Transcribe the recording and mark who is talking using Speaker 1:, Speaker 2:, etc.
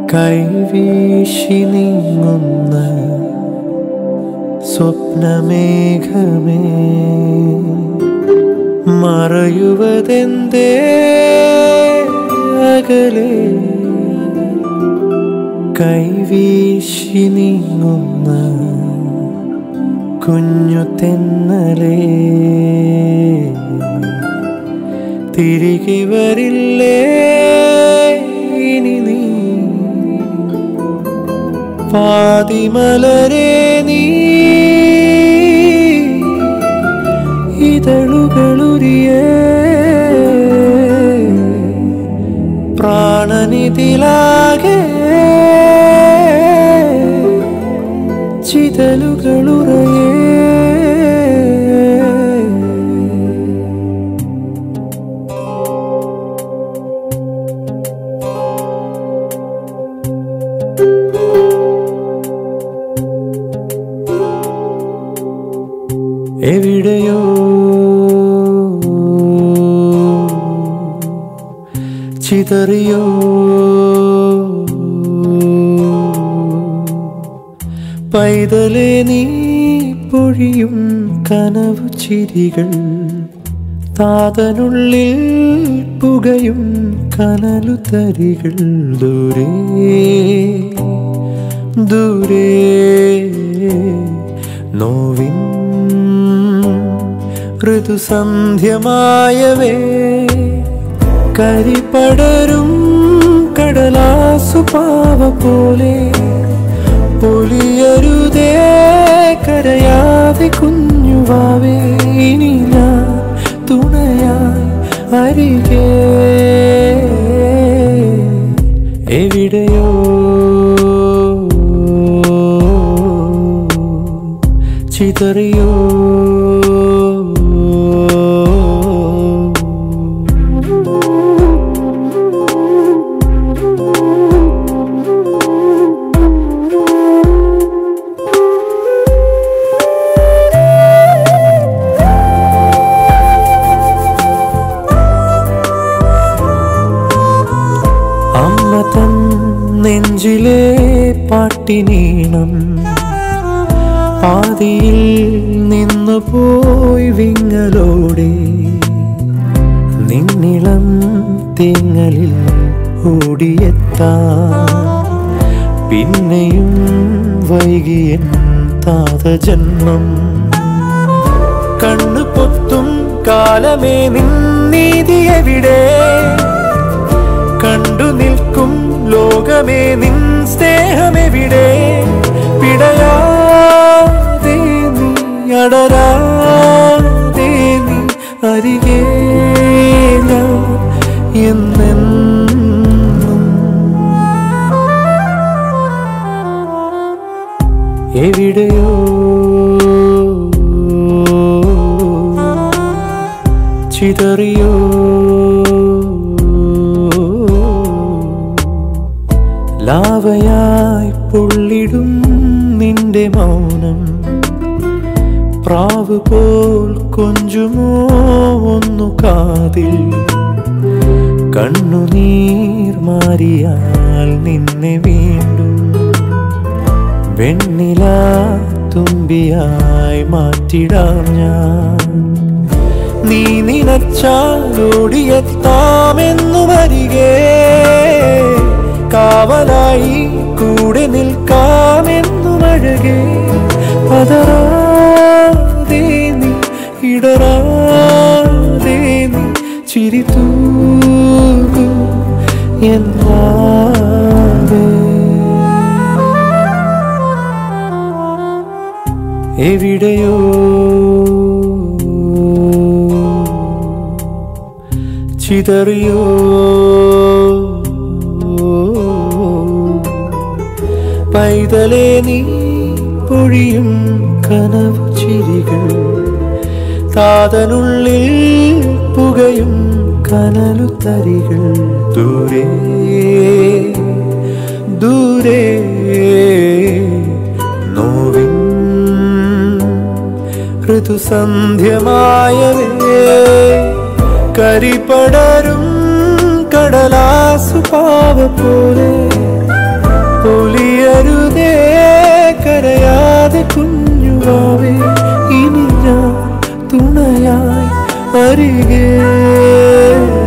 Speaker 1: കൈവീശി നീങ്ങുന്ന സ്വപ്നമേഘമേ മറയുവതെന്തേ അകലെ കൈവീശി നീങ്ങുന്ന കുഞ്ഞു തെന്നലേ തിരികെ വരില്ലേ ഇനി നീ പാതിമലരെ നീ ഇതളുകളുരിയേ പ്രാണനിതിലാകെ ചിതലുകളുറയേ എവിടെയോ ചിതറിയോ പൈതലെ നീ പൊഴിയും കനവു ചിരികൾ താതനുള്ളിൽ പുകയും കനലു തരികൾ ദൂരെ ദൂരെ നോവിൻ ഋതുസന്ധ്യമായവേ കരിപടരും കടലാസു പാവ പോലെ പൊലിയരുതേ കരയാതെ കുഞ്ഞുവാവേ ഇനി ഞാൻ തുണയായി അരികെ എവിടെയോ ചിതറിയോ അമ്മ തൻ നെഞ്ചിലെ പാട്ടിനീണം ആദിയിൽ നിന്നു പോയി വിങ്ങലോടെ നിന്നിളം തിങ്ങലിൽ ഓടിയെത്താൻ പിന്നെയും വൈകിയൻ താതജന്മം കണ്ണു പൊത്തും കാലമേ നിന്നീതി എവിടെ കണ്ടു നിൽക്കും ലോകമേ നിൻ സ്നേഹമെവിടെ പിടയാതെ നീ അടരാതെ നീ അരികെ ഞാൻ എന്നെന്നും എവിടെയോ ചിതറിയോ ലാവയായി പൊള്ളിടും നിന്റെ മൗനം പ്രാവ് പോൽ കൊഞ്ചുമോ ഒന്നു കാതിൽ കണ്ണുനീർ മാറിയാൽ നിന്നെ വീണ്ടും വെണ്ണില തുമ്പിയായി മാറ്റിടാം ഞാൻ നീ നിനച്ചാലോടിയെത്താമെന്നു വരികേ കാവലായി കൂടെ നിൽക്കാമെന്നു അഴകേ പതറാതെ നീ ഇടറാതെ നീ ചിരി തൂകൂ എന്നാകെ എവിടെയോ ചിതറിയോ പൈതലേ നീ പൊഴിയും കനവു ചിരികൾ താതനുള്ളിൽ പുകയും കനലു തരികൾ ദൂരെ ദൂരെ നോവിൻ ഋതുസന്ധ്യമായവേ കരിപടരും കടലാസു പാവ പോലെ നീയായി അരികെ